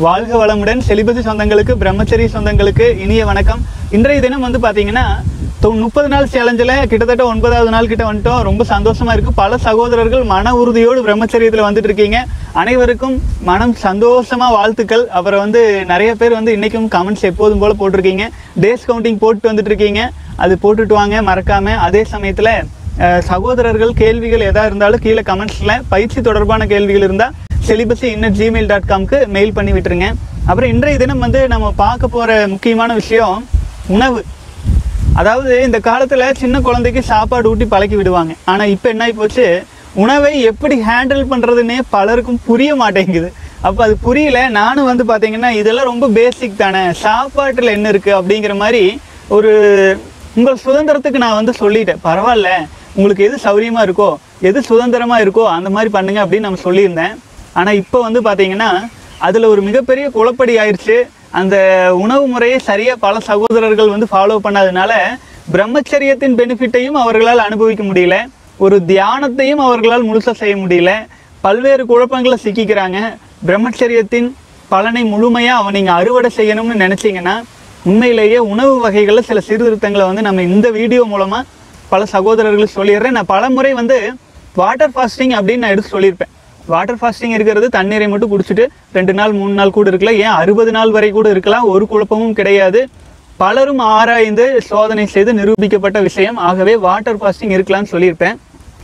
வாழ்க வளமுடன் செலிபதி சொந்தங்களுக்கு பிரம்மச்சரி சொந்தங்களுக்கு இனிய வணக்கம் இன்றைய தினம் வந்து பார்த்தீங்கன்னா தொ- முப்பது நாள் சேலஞ்சில் கிட்டத்தட்ட ஒன்பதாவது நாள் கிட்ட வந்துட்டோம் ரொம்ப சந்தோஷமா இருக்கு பல சகோதரர்கள் மன உறுதியோடு பிரம்மச்சரியத்தில் வந்துட்டு இருக்கீங்க அனைவருக்கும் மனம் சந்தோஷமா வாழ்த்துக்கள் அப்புறம் வந்து நிறைய பேர் வந்து இன்னைக்கும் கமெண்ட்ஸ் எப்போதும் போல போட்டிருக்கீங்க டேஸ் கவுண்டிங் போட்டு வந்துட்டு இருக்கீங்க அது போட்டுட்டு வாங்க மறக்காம அதே சமயத்துல அஹ், சகோதரர்கள் கேள்விகள் எதா இருந்தாலும் கீழே கமெண்ட்ஸ்ல பயிற்சி தொடர்பான கேள்விகள் இருந்தா செலிபஸி இன்னட் ஜிமெயில் டாட் காம்க்கு மெயில் பண்ணி விட்டுருங்க அப்புறம் இன்றைய தினம் வந்து நம்ம பார்க்க போற முக்கியமான விஷயம் உணவு அதாவது இந்த காலத்துல சின்ன குழந்தைக்கு சாப்பாடு ஊட்டி பழக்கி விடுவாங்க ஆனா இப்போ என்ன ஆகி போச்சு உணவை எப்படி ஹேண்டில் பண்றதுன்னே பலருக்கும் புரிய மாட்டேங்குது அப்ப அது புரியல நானும் வந்து பாத்தீங்கன்னா இதெல்லாம் ரொம்ப பேசிக் தானே சாப்பாட்டுல என்ன இருக்கு அப்படிங்கிற மாதிரி ஒரு உங்கள் சுதந்திரத்துக்கு நான் வந்து சொல்லிட்டேன் பரவாயில்ல உங்களுக்கு எது சௌரியமா இருக்கோ எது சுதந்திரமா இருக்கோ அந்த மாதிரி பண்ணுங்க அப்படின்னு நம்ம சொல்லியிருந்தேன் ஆனா இப்போ வந்து பாத்தீங்கன்னா அதுல ஒரு மிகப்பெரிய குழப்படி ஆயிடுச்சு அந்த உணவு முறையை சரியா பல சகோதரர்கள் வந்து ஃபாலோ பண்ணாதனால பிரம்மச்சரியத்தின் பெனிஃபிட்டையும் அவர்களால் அனுபவிக்க முடியல ஒரு தியானத்தையும் அவர்களால் முழுசா செய்ய முடியல பல்வேறு குழப்பங்களை சிக்கிக்கிறாங்க பிரம்மச்சரியத்தின் பலனை முழுமையா அவன் நீங்க அறுவடை செய்யணும்னு நினைச்சீங்கன்னா உண்மையிலேயே உணவு வகைகளில் சில சீர்திருத்தங்களை வந்து நம்ம இந்த வீடியோ மூலமா பல சகோதரர்களுக்கு சொல்லிடுறேன் நான் பல முறை வந்து வாட்டர் ஃபாஸ்டிங் அப்படின்னு நான் எடுத்து சொல்லியிருப்பேன் வாட்டர் ஃபாஸ்டிங் இருக்கிறது தண்ணீரை மட்டும் குடிச்சிட்டு ரெண்டு நாள் மூணு நாள் கூட இருக்கலாம் ஏன் அறுபது நாள் வரை கூட இருக்கலாம் ஒரு குழப்பமும் கிடையாது பலரும் ஆராய்ந்து சோதனை செய்து நிரூபிக்கப்பட்ட விஷயம் ஆகவே வாட்டர் ஃபாஸ்டிங் இருக்கலாம்னு சொல்லியிருப்பேன்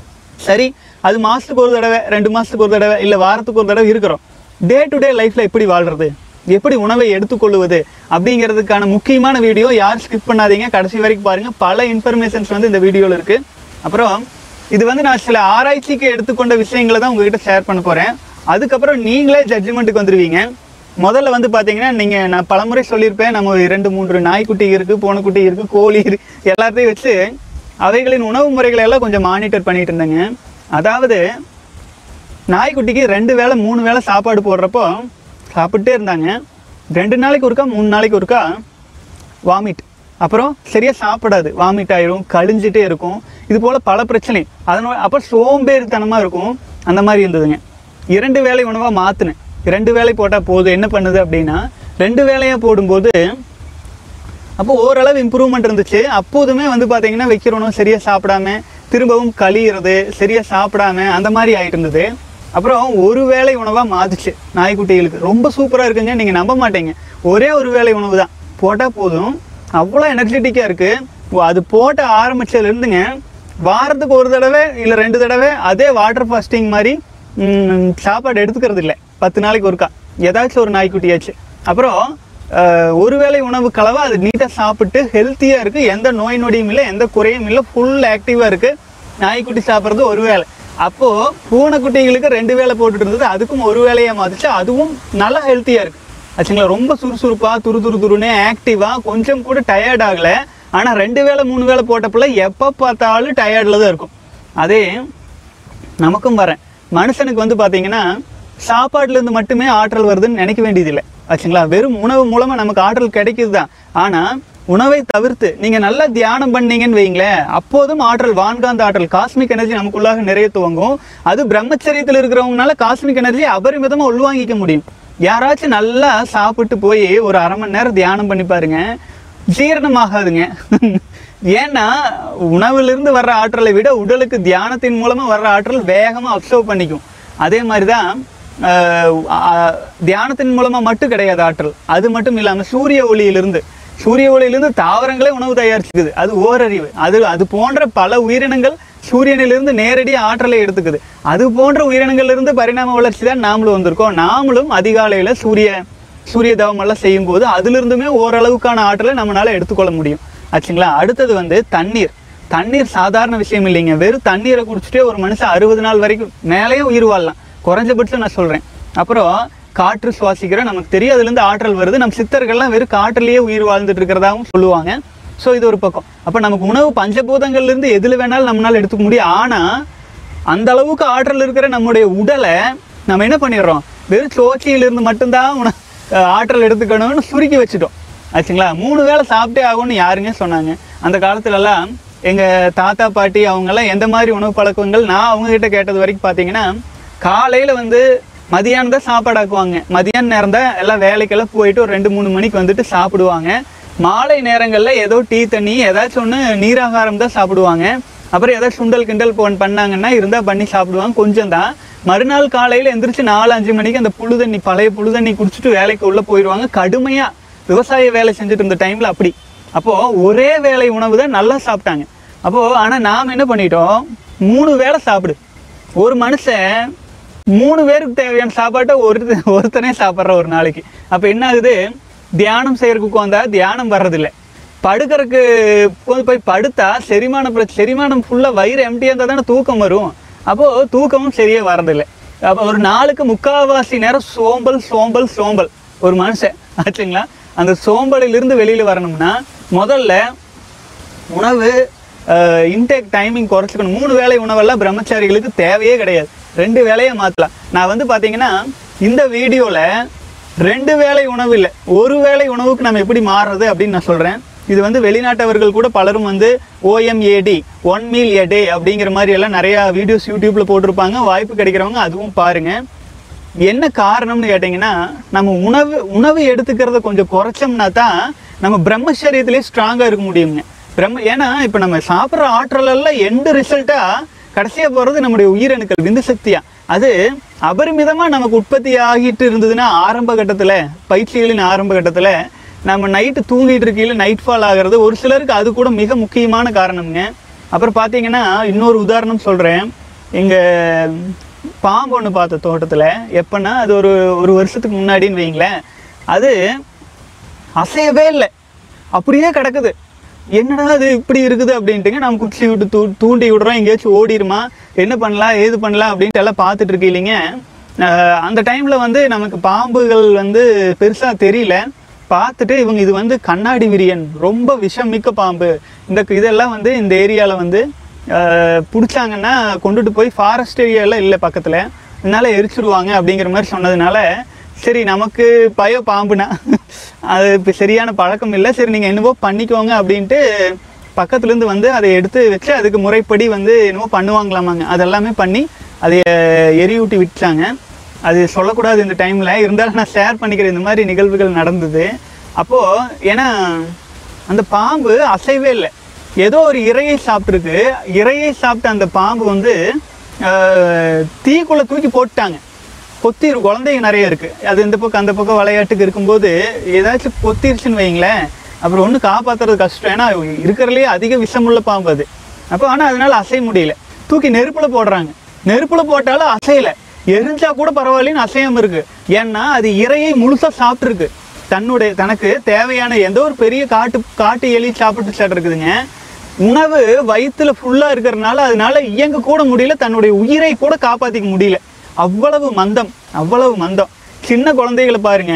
சரி அது மாசத்துக்கு ஒரு தடவை ரெண்டு மாசத்துக்கு ஒரு தடவை இல்லை வாரத்துக்கு ஒரு தடவை இருக்கிறோம் டே டு டே லைஃப்ல எப்படி வாழ்றது எப்படி உணவை எடுத்துக்கொள்வது அப்படிங்கிறதுக்கான முக்கியமான வீடியோ யார் ஸ்கிப் பண்ணாதீங்க கடைசி வரைக்கும் பாருங்க பல இன்ஃபர்மேஷன்ஸ் வந்து இந்த வீடியோவில் இருக்கு அப்புறம் இது வந்து நான் சில ஆராய்ச்சிக்கு எடுத்துக்கொண்ட விஷயங்களை தான் உங்ககிட்ட ஷேர் பண்ண போறேன் அதுக்கப்புறம் நீங்களே ஜட்ஜ்மெண்ட்டுக்கு வந்துருவீங்க முதல்ல வந்து பாத்தீங்கன்னா நீங்க நான் பலமுறை சொல்லியிருப்பேன் நம்ம இரண்டு மூன்று நாய்க்குட்டி இருக்கு பூனைக்குட்டி இருக்கு கோழி இருக்கு எல்லாத்தையும் வச்சு அவைகளின் உணவு முறைகளை எல்லாம் கொஞ்சம் மானிட்டர் பண்ணிட்டு இருந்தேங்க அதாவது நாய்க்குட்டிக்கு ரெண்டு வேளை மூணு வேளை சாப்பாடு போடுறப்போ சாப்பிட்டே இருந்தாங்க ரெண்டு நாளைக்கு ஒருக்கா மூணு நாளைக்கு ஒருக்கா வாமிட் அப்புறம் சரியா சாப்பிடாது வாமிட் ஆயிரும் கழிஞ்சிட்டே இருக்கும் இது போல பல பிரச்சனை அதனால அப்புறம் சோம்பேறித்தனமா இருக்கும் அந்த மாதிரி இருந்ததுங்க இரண்டு வேளை உணவா மாத்தினேன் ரெண்டு வேளை போட்டா போதும் என்ன பண்ணுது அப்படின்னா ரெண்டு வேளையா போடும்போது அப்போ ஓரளவு இம்ப்ரூவ்மெண்ட் இருந்துச்சு அப்போதுமே வந்து பார்த்தீங்கன்னா வைக்கிறோனும் சரியா சாப்பிடாம திரும்பவும் கழியிறது சரியா சாப்பிடாம அந்த மாதிரி ஆயிட்டு இருந்தது அப்புறம் ஒரு வேளை உணவா மாத்துச்சு நாய்க்குட்டிகளுக்கு ரொம்ப சூப்பரா இருக்குங்க நீங்க நம்ப மாட்டீங்க ஒரே ஒரு வேளை உணவு தான் போட்டா போதும் அவ்வளோ எனர்ஜெட்டிக்கா இருக்கு ஓ, அது போட்ட ஆரம்பிச்சதுல இருந்துங்க வாரத்துக்கு ஒரு தடவை இல்லை ரெண்டு தடவை அதே வாட்டர் ஃபாஸ்டிங் மாதிரி ம், சாப்பாடு எடுத்துக்கிறது இல்லை பத்து நாளைக்கு ஒருக்கா ஏதாச்சும் ஒரு நாய்க்குட்டியாச்சு அப்புறம் அஹ், ஒருவேளை உணவு கலவை அது நீட்டாக சாப்பிட்டு ஹெல்த்தியாக இருக்கு எந்த நோய் நொடியும் இல்லை எந்த குறையும் இல்லை ஃபுல் ஆக்டிவாக இருக்கு நாய்க்குட்டி சாப்பிட்றது ஒரு வேளை அப்போ பூனைக்குட்டிகளுக்கு ரெண்டு வேளை போட்டுட்டு இருந்தது அதுக்கும் ஒரு வேலையா மாத்துச்சு அதுவும் நல்லா ஹெல்த்தியாக இருக்கு ஆச்சுங்களா ரொம்ப சுறுசுறுப்பா துரு துரு துருன்னு ஆக்டிவா கொஞ்சம் கூட டயர்ட் ஆகல ஆனா ரெண்டு வேளை மூணு வேளை போட்டப்பல எப்ப பார்த்தாலும் டயர்ட்ல தான் இருக்கும் அதே நமக்கும் வரேன் மனுஷனுக்கு வந்து பாத்தீங்கன்னா சாப்பாட்டுல இருந்து மட்டுமே ஆற்றல் வருதுன்னு நினைக்க வேண்டியதில்லை ஆச்சுங்களா வெறும் உணவு மூலமா நமக்கு ஆற்றல் கிடைக்குது தான் ஆனா உணவை தவிர்த்து நீங்க நல்லா தியானம் பண்ணீங்கன்னு வைங்களேன் அப்போதும் ஆற்றல் வான்காந்த ஆற்றல் காஸ்மிக் எனர்ஜி நமக்குள்ளாக நிறைய துவங்கும் அது பிரம்மச்சரியத்தில் இருக்கிறவங்கனால காஸ்மிக் எனர்ஜி அபரிமிதமா உள்வாங்கிக்க முடியும் யாராச்சும் நல்லா சாப்பிட்டு போய் ஒரு அரை மணி நேரம் தியானம் பண்ணி பாருங்க ஜீரணமாகாதுங்க ஏன்னா உணவிலிருந்து வர்ற ஆற்றலை விட உடலுக்கு தியானத்தின் மூலமா வர்ற ஆற்றல் வேகமா அப்சர்வ் பண்ணிக்கும் அதே மாதிரிதான் ஆஹ், ஆஹ், தியானத்தின் மூலமா மட்டும் கிடையாது ஆற்றல் அது மட்டும் இல்லாம சூரிய ஒளியிலிருந்து சூரிய ஒளியிலிருந்து தாவரங்களே உணவு தயாரிச்சுக்குது அது ஓரறிவு அது அது போன்ற பல உயிரினங்கள் சூரியனிலிருந்து நேரடியாக ஆற்றலை எடுத்துக்குது அது போன்ற உயிரினங்கள்ல இருந்து பரிணாம வளர்ச்சி தான் நாமளும் வந்திருக்கோம் நாமளும் அதிகாலையில சூரிய சூரிய தவம் எல்லாம் செய்யும் போது அதிலிருந்துமே ஓரளவுக்கான ஆற்றலை நம்மளால எடுத்துக்கொள்ள முடியும் ஆச்சுங்களா அடுத்தது வந்து தண்ணீர் தண்ணீர் சாதாரண விஷயம் இல்லைங்க வெறும் தண்ணீரை குடிச்சிட்டே ஒரு மனுஷன் அறுபது நாள் வரைக்கும் மேலேயே உயிர் வாழலாம் குறைஞ்சபட்சம் நான் சொல்றேன் அப்புறம் காற்று சுவாசிக்கிறோம் நமக்கு தெரியும் அதுல இருந்து ஆற்றல் வருது நம்ம சித்தர்கள்லாம் வெறும் காற்றுலயே உயிர் வாழ்ந்துட்டு இருக்கிறதாகவும் சொல்லுவாங்க ஸோ இது ஒரு பக்கம் அப்ப நமக்கு உணவு பஞ்சபூதங்கள்ல இருந்து எதுல வேணாலும் நம்மளால எடுத்துக்க முடியும் ஆனா அந்த அளவுக்கு ஆற்றல் இருக்கிற நம்முடைய உடலை நம்ம என்ன பண்ணிடுறோம் வெறும் சோச்சியிலிருந்து மட்டும்தான் உண அஹ் ஆற்றல் எடுத்துக்கணும்னு சுருக்கி வச்சுட்டோம் ஆச்சுங்களா மூணு வேளை சாப்பிட்டே ஆகும்னு யாருங்க சொன்னாங்க அந்த காலத்துலலாம் எங்க தாத்தா பாட்டி அவங்கெல்லாம் எந்த மாதிரி உணவு பழக்கங்கள் நான் அவங்க கிட்ட கேட்டது வரைக்கும் பார்த்தீங்கன்னா காலையில வந்து மதியானம் தான் சாப்பாடு ஆக்குவாங்க மதியான நேரம் தான் எல்லாம் வேலைக்கெல்லாம் போயிட்டு ஒரு ரெண்டு மூணு மணிக்கு வந்துட்டு சாப்பிடுவாங்க மாலை நேரங்களில் ஏதோ டீ தண்ணி ஏதாச்சும் ஒன்று நீராகாரம் தான் சாப்பிடுவாங்க அப்புறம் ஏதாச்சும் சுண்டல் கிண்டல் போன் பண்ணாங்கன்னா இருந்தால் பண்ணி சாப்பிடுவாங்க கொஞ்சம் தான் மறுநாள் காலையில் எந்திரிச்சு நாலு அஞ்சு மணிக்கு அந்த புழு தண்ணி பழைய புழு தண்ணி குடிச்சிட்டு வேலைக்கு உள்ளே போயிடுவாங்க கடுமையாக விவசாய வேலை செஞ்சுட்டு இருந்த டைமில் அப்படி அப்போது ஒரே வேளை உணவு தான் நல்லா சாப்பிட்டாங்க அப்போது ஆனால் நாம் என்ன பண்ணிட்டோம் மூணு வேளை சாப்பிடு ஒரு மனுஷன் மூணு பேருக்கு தேவையான சாப்பாட்டை ஒரு ஒருத்தனே சாப்பிட்ற ஒரு நாளைக்கு அப்போ என்ன ஆகுது தியானம் செய்யறதுக்கு உட்காந்தா தியானம் வர்றதில்ல படுக்கறதுக்கு போய் போய் படுத்தா செரிமான பிர செரிமானம் ஃபுல்லாக வயிறு எம்டியாக இருந்தால் தானே தூக்கம் வரும் அப்போது தூக்கமும் சரியாக வர்றதில்லை அப்போ ஒரு நாளுக்கு முக்கால்வாசி நேரம் சோம்பல் சோம்பல் சோம்பல் ஒரு மனுஷன் ஆச்சுங்களா அந்த சோம்பலிலிருந்து வெளியில் வரணும்னா முதல்ல உணவு இன்டேக் டைமிங் குறைச்சிக்கணும் மூணு வேளை உணவெல்லாம் பிரம்மச்சாரிகளுக்கு தேவையே கிடையாது ரெண்டு வேளையை மாற்றலாம் நான் வந்து பார்த்தீங்கன்னா இந்த வீடியோவில் ரெண்டு வேளை உணவு இல்லை ஒரு வேளை உணவுக்கு நம்ம எப்படி மாறுறது அப்படின்னு நான் சொல்கிறேன் இது வந்து வெளிநாட்டவர்கள் கூட பலரும் வந்து ஓஎம்ஏடி ஒன் மீல் எ டே அப்படிங்கிற மாதிரி எல்லாம் நிறையா வீடியோஸ் யூடியூப்பில் போட்டிருப்பாங்க வாய்ப்பு கிடைக்கிறவங்க அதுவும் பாருங்கள் என்ன காரணம்னு கேட்டிங்கன்னா நம்ம உணவு உணவு எடுத்துக்கிறத கொஞ்சம் குறைச்சோம்னா தான் நம்ம பிரம்மச்சரியத்திலே ஸ்ட்ராங்காக இருக்க முடியுங்க பிரம்ம ஏன்னா இப்போ நம்ம சாப்பிட்ற ஆற்றல் எல்லாம் எண்டு ரிசல்ட்டாக கடைசியாக போகிறது நம்முடைய உயிரணுக்கள் விந்து சக்தியா அது அபரிமிதமாக நமக்கு உற்பத்தி ஆகிட்டு இருந்ததுன்னா ஆரம்ப கட்டத்தில் பயிற்சிகளின் ஆரம்ப கட்டத்தில் நம்ம நைட்டு தூங்கிட்டு இருக்கையில் நைட் ஃபால் ஆகிறது ஒரு சிலருக்கு அது கூட மிக முக்கியமான காரணம்ங்க அப்புறம் பார்த்தீங்கன்னா இன்னொரு உதாரணம் சொல்கிறேன் எங்கள் பாம்பு ஒன்று பார்த்த தோட்டத்தில் எப்போன்னா அது ஒரு ஒரு வருஷத்துக்கு முன்னாடின்னு வைங்களேன் அது அசையவே இல்லை அப்படியே கிடக்குது என்னடா அது இப்படி இருக்குது அப்படின்ட்டுங்க நம்ம குச்சி விட்டு தூ தூண்டி விடுறோம் எங்கேயாச்சும் ஓடிடுமா என்ன பண்ணலாம் ஏது பண்ணலாம் அப்படின்ட்டு எல்லாம் பார்த்துட்டு இருக்கீங்க அந்த டைமில் வந்து நமக்கு பாம்புகள் வந்து பெருசாக தெரியல பார்த்துட்டு இவங்க இது வந்து கண்ணாடி விரியன் ரொம்ப விஷம் மிக்க பாம்பு இந்த இதெல்லாம் வந்து இந்த ஏரியாவில் வந்து அஹ், பிடிச்சாங்கன்னா கொண்டுட்டு போய் ஃபாரஸ்ட் ஏரியாலாம் இல்லை பக்கத்தில் இதனால எரிச்சிடுவாங்க அப்படிங்கிற மாதிரி சொன்னதுனால சரி நமக்கு பய பாம்புனா அது இப்போ சரியான பழக்கம் இல்லை சரி நீங்கள் என்னவோ பண்ணிக்கோங்க அப்படின்ட்டு பக்கத்துலேருந்து வந்து அதை எடுத்து வச்சு அதுக்கு முறைப்படி வந்து என்னவோ பண்ணுவாங்களாமாங்க அதெல்லாமே பண்ணி அதை எரியூட்டி விட்டாங்க அது சொல்லக்கூடாது இந்த டைமில் இருந்தாலும் நான் ஷேர் பண்ணிக்கிறேன் இந்த மாதிரி நிகழ்வுகள் நடந்தது அப்போது ஏன்னா அந்த பாம்பு அசைவே இல்லை ஏதோ ஒரு இரையை சாப்பிட்ருக்கு இரையை சாப்பிட்ட அந்த பாம்பு வந்து ஆஹ், தீக்குள்ள தூக்கி போட்டாங்க பொத்திரு குழந்தைங்க நிறைய இருக்கு அது இந்த பக்கம் அந்த பக்கம் விளையாட்டுக்கு இருக்கும்போது ஏதாச்சும் பொத்திருச்சுன்னு வைங்களேன் அப்புறம் ஒன்று காப்பாத்துறது கஷ்டம் ஏன்னா இருக்கிறதுலே அதிக விஷமுள்ள பாம்பு அது அப்போ ஆனால் அதனால அசைய முடியல தூக்கி நெருப்புல போடுறாங்க நெருப்புல போட்டாலும் அசையல எரிஞ்சா கூட பரவாயில்லன்னு அசையாம இருக்கு ஏன்னா அது இரையை முழுசா சாப்பிட்டுருக்கு தன்னுடைய தனக்கு தேவையான எந்த ஒரு பெரிய காட்டு காட்டு எலி சாப்பிட்டு சாப்பிட்டு இருக்குதுங்க உணவு வயித்துல ஃபுல்லா இருக்கிறதுனால அதனால இயங்க கூட முடியல தன்னுடைய உயிரை கூட காப்பாத்திக்க முடியல அவ்வளவு மந்தம் அவ்வளவு மந்தம் சின்ன குழந்தைகளை பாருங்க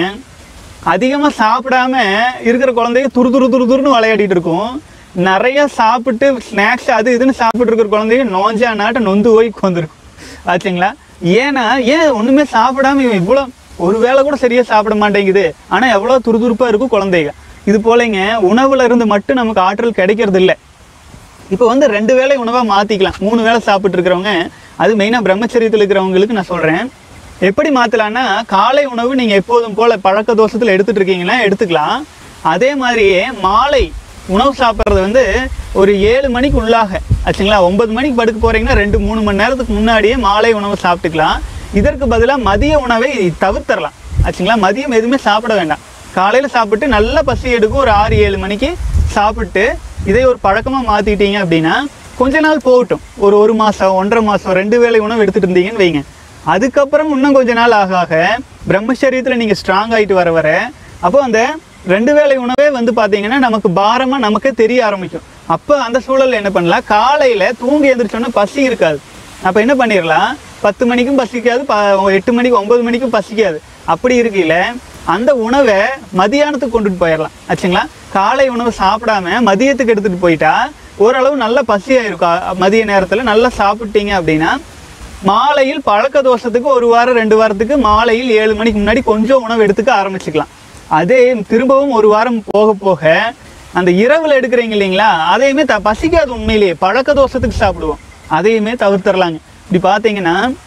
அதிகமா சாப்பிடாம இருக்கிற குழந்தைங்க துரு துரு துரு துருன்னு விளையாடிட்டு இருக்கும் நிறைய சாப்பிட்டு ஸ்நாக்ஸ் அது இதுன்னு சாப்பிட்டு இருக்கிற குழந்தைங்க நோஞ்சா நாட்ட நொந்து போய் உட்காந்துருக்கும் ஆச்சுங்களா ஏன்னா ஏன் ஒண்ணுமே சாப்பிடாம இவன் இவ்வளோ ஒரு வேளை கூட சரியா சாப்பிட மாட்டேங்குது ஆனா எவ்வளவு துருதுருப்பா இருக்கும் குழந்தைங்க இது போலங்க உணவுல இருந்து மட்டும் நமக்கு ஆற்றல் கிடைக்கிறது இல்லை இப்போ வந்து ரெண்டு வேளை உணவாக மாற்றிக்கலாம் மூணு வேளை சாப்பிட்டு இருக்கிறவங்க அது மெயினாக பிரம்மச்சரியத்தில் இருக்கிறவங்களுக்கு நான் சொல்கிறேன் எப்படி மாற்றலான்னா காலை உணவு நீங்கள் எப்போதும் போல் பழக்க தோஷத்தில் எடுத்துட்டு இருக்கீங்கன்னா எடுத்துக்கலாம் அதே மாதிரியே மாலை உணவு சாப்பிட்றது வந்து ஒரு ஏழு மணிக்கு உள்ளாக ஆச்சுங்களா ஒன்பது மணிக்கு படுக்க போகிறீங்கன்னா ரெண்டு மூணு மணி நேரத்துக்கு முன்னாடியே மாலை உணவு சாப்பிட்டுக்கலாம் இதற்கு பதிலாக மதிய உணவை தவிர்த்தரலாம் ஆச்சுங்களா மதியம் எதுவுமே சாப்பிட வேண்டாம் காலையில் சாப்பிட்டு நல்ல பசி எடுக்கும் ஒரு ஆறு ஏழு மணிக்கு சாப்பிட்டு இதை ஒரு பழக்கமாக மாற்றிட்டீங்க அப்படின்னா கொஞ்ச நாள் போகட்டும் ஒரு ஒரு மாதம் ஒன்றரை மாதம் ரெண்டு வேளை உணவு எடுத்துட்டு இருந்தீங்கன்னு வைங்க அதுக்கப்புறம் இன்னும் கொஞ்ச நாள் ஆக ஆக பிரம்மச்சரியத்தில் நீங்கள் ஸ்ட்ராங் ஆகிட்டு வர வர அப்போ அந்த ரெண்டு வேளை உணவே வந்து பார்த்தீங்கன்னா நமக்கு பாரமாக நமக்கே தெரிய ஆரம்பிக்கும் அப்போ அந்த சூழல்ல என்ன பண்ணலாம் காலையில் தூங்கி எழுந்திரிச்சோன்னா பசி இருக்காது அப்போ என்ன பண்ணிடலாம் பத்து மணிக்கும் பசிக்காது ப எட்டு மணிக்கு ஒன்பது மணிக்கும் பசிக்காது அப்படி இருக்கையில் அந்த உணவை மதியானத்துக்கு கொண்டுட்டு போயிடலாம் ஆச்சுங்களா காலை உணவு சாப்பிடாம மதியத்துக்கு எடுத்துகிட்டு போயிட்டா ஓரளவு நல்ல பசியாக இருக்கும் அ- மதிய நேரத்தில் நல்லா சாப்பிட்டீங்க அப்படின்னா மாலையில் பழக்க தோஷத்துக்கு ஒரு வாரம் ரெண்டு வாரத்துக்கு மாலையில் ஏழு மணிக்கு முன்னாடி கொஞ்சம் உணவு எடுத்துக்க ஆரம்பிச்சுக்கலாம் அதே திரும்பவும் ஒரு வாரம் போக போக அந்த இரவில் எடுக்கிறீங்க இல்லைங்களா அதையுமே த பசிக்காது உண்மையிலேயே பழக்க தோஷத்துக்கு சாப்பிடுவோம் அதையுமே தவிர்த்துடலாங்க இப்படி பார்த்தீங்கன்னா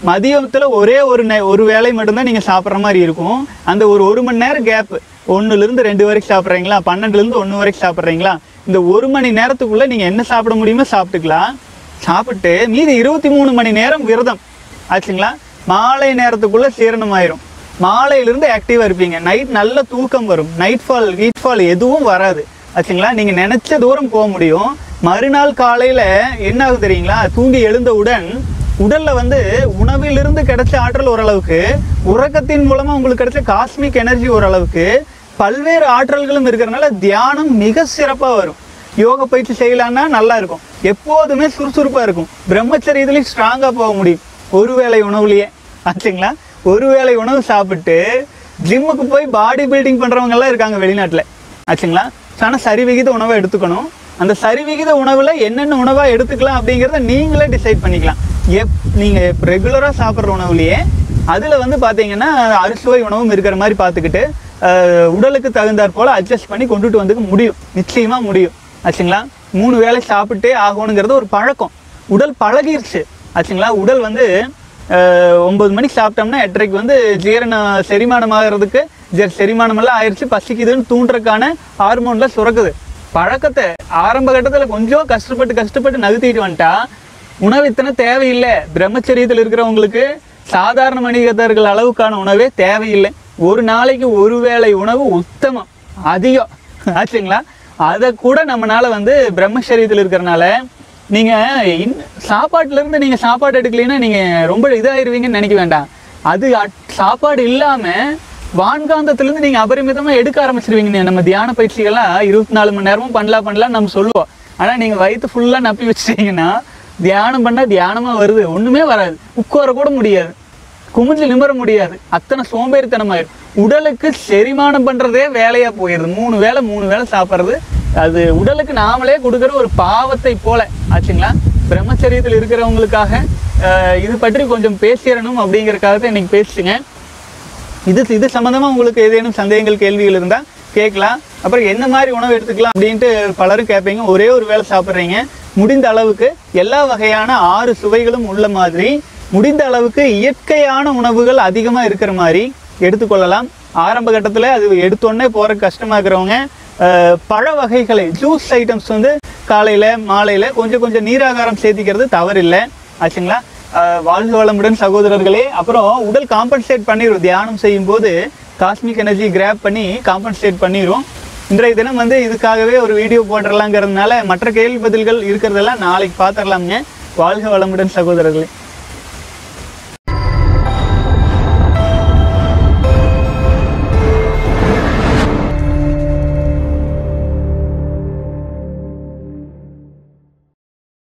மதியத்துல ஒரே ஒரு நே ஒரு வேளை மட்டும்தான் நீங்க சாப்பிட்ற மாதிரி இருக்கும் அந்த ஒரு ஒரு மணி நேரம் கேப் ஒண்ணுல இருந்து ரெண்டு வரைக்கும் சாப்பிட்றீங்களா பன்னெண்டுல இருந்து ஒன்று வரைக்கும் சாப்பிட்றீங்களா இந்த ஒரு மணி நேரத்துக்குள்ள நீங்க என்ன சாப்பிட முடியுமோ சாப்பிட்டுக்கலாம் சாப்பிட்டு மீதி இருபத்தி மூணு மணி நேரம் விரதம் ஆச்சுங்களா மாலை நேரத்துக்குள்ள சீரணம் ஆயிரும் மாலையிலிருந்து ஆக்டிவா இருப்பீங்க நைட் நல்ல தூக்கம் வரும் நைட் ஃபால் ஹீட் ஃபால் எதுவும் வராது ஆச்சுங்களா நீங்க நினைச்ச தூரம் போக முடியும் மறுநாள் காலையில என்ன ஆகுது தெரியுங்களா தூங்கி எழுந்தவுடன் உடல்ல வந்து உணவிலிருந்து கிடைச்ச ஆற்றல் ஓரளவுக்கு உறக்கத்தின் மூலமா உங்களுக்கு கிடைச்ச காஸ்மிக் எனர்ஜி ஓரளவுக்கு பல்வேறு ஆற்றல்களும் இருக்கிறனால தியானம் மிக சிறப்பா வரும் யோக பயிற்சி செய்யலாம்னா நல்லா இருக்கும் எப்போதுமே சுறுசுறுப்பா இருக்கும் பிரம்மச்சரியத்துலயும் ஸ்ட்ராங்கா போக முடியும் ஒரு வேளை உணவுலயே ஆச்சுங்களா ஒரு வேளை உணவு சாப்பிட்டு ஜிம்முக்கு போய் பாடி பில்டிங் பண்றவங்க எல்லாம் இருக்காங்க வெளிநாட்டுல ஆச்சுங்களா ஆனால் சரிவிகித உணவை எடுத்துக்கணும் அந்த சரிவிகித உணவுல என்னென்ன உணவா எடுத்துக்கலாம் அப்படிங்கிறத நீங்களே டிசைட் பண்ணிக்கலாம் எப் நீங்க ரெகுலரா சாப்பிட்ற உணவுலயே அதுல வந்து பாத்தீங்கன்னா அறுசுவை உணவும் இருக்கிற மாதிரி பார்த்துக்கிட்டு அஹ், உடலுக்கு தகுந்தாற் போல அட்ஜஸ்ட் பண்ணி கொண்டுட்டு வந்துக்க முடியும் நிச்சயமா முடியும் ஆச்சுங்களா மூணு வேளை சாப்பிட்டே ஆகணுங்கிறது ஒரு பழக்கம் உடல் பழகிருச்சு ஆச்சுங்களா உடல் வந்து அஹ், ஒன்பது மணிக்கு சாப்பிட்டோம்னா எட்டரைக்கு வந்து ஜீரணம் செரிமானம் ஆகிறதுக்கு ஜெ- செரிமானம் எல்லாம் ஆயிடுச்சு பசிக்குதுன்னு தூண்டுறதுக்கான ஹார்மோன்லாம் சுரக்குது பழக்கத்தை ஆரம்ப கட்டத்துல கொஞ்சம் கஷ்டப்பட்டு கஷ்டப்பட்டு நகர்த்திட்டு வந்துட்டா உணவு இத்தனை தேவையில்லை பிரம்மச்சரியத்தில் இருக்கிறவங்களுக்கு சாதாரண மனிதர்கள் அளவுக்கான உணவே தேவையில்லை ஒரு நாளைக்கு ஒரு வேளை உணவு உத்தமம் அதிகம் ஆச்சுங்களா அதை கூட நம்மனால வந்து பிரம்மச்சரியத்தில் இருக்கிறனால நீங்க இன் சாப்பாட்டுல இருந்து நீங்க சாப்பாடு எடுக்கலைன்னா நீங்க ரொம்ப இதாயிருவீங்கன்னு நினைக்க வேண்டாம் அது அட்- சாப்பாடு இல்லாம வான்காந்தத்துல இருந்து நீங்க அபரிமிதமா எடுக்க ஆரம்பிச்சிருவீங்க நம்ம தியான பயிற்சிகள்லாம் இருபத்தி நாலு மணி நேரமும் பண்ணலாம் பண்ணலாம் நம்ம சொல்லுவோம் ஆனா நீங்க வயிற்று ஃபுல்லா நப்பி வச்சிட்டீங்கன்னா தியானம் பண்ணா தியானமா வருது ஒண்ணுமே வராது உட்கார கூட முடியாது குமிஞ்சு நிமிர முடியாது அத்தனை சோம்பேறித்தனமாயிரும் உடலுக்கு செரிமானம் பண்றதே வேலையா போயிடுது மூணு வேளை மூணு வேளை சாப்பிட்றது அது உடலுக்கு நாமளே கொடுக்குற ஒரு பாவத்தை போல ஆச்சுங்களா பிரம்மச்சரியத்தில் இருக்கிறவங்களுக்காக அஹ், இது பற்றி கொஞ்சம் பேசிடணும் அப்படிங்கறதுக்காக தான் இன்னைக்கு பேசுங்க இது இது சம்பந்தமா உங்களுக்கு ஏதேனும் சந்தேகங்கள் கேள்விகள் இருந்தா கேட்கலாம் அப்புறம் என்ன மாதிரி உணவு எடுத்துக்கலாம் அப்படின்ட்டு பலரும் கேட்பீங்க ஒரே ஒரு வேளை சாப்பிட்றீங்க முடிந்த அளவுக்கு எல்லா வகையான ஆறு சுவைகளும் உள்ள மாதிரி முடிந்த அளவுக்கு இயற்கையான உணவுகள் அதிகமாக இருக்கிற மாதிரி எடுத்துக்கொள்ளலாம் ஆரம்ப கட்டத்தில் அது எடுத்தோடனே போகிற கஷ்டமாக இருக்கிறவங்க அஹ், பழ வகைகளை ஜூஸ் ஐட்டம்ஸ் வந்து காலையில் மாலையில் கொஞ்சம் கொஞ்சம் நீராகாரம் சேர்த்திக்கிறது தவறில்லை ஆச்சுங்களா அஹ் வாழ்க வளமுடன் சகோதரர்களே அப்புறம் உடல் காம்பன்சேட் பண்ணிடும் தியானம் செய்யும் போது காஸ்மிக் எனர்ஜி கிராப் பண்ணி காம்பன்சேட் பண்ணிடும் இன்றைய தினம் வந்து இதுக்காகவே ஒரு வீடியோ போட்டுடலாங்கிறதுனால மற்ற கேள்வி பதில்கள் இருக்கிறதெல்லாம் நாளைக்கு பார்த்துடலாமுங்க வாழ்க வளமுடன் சகோதரர்களே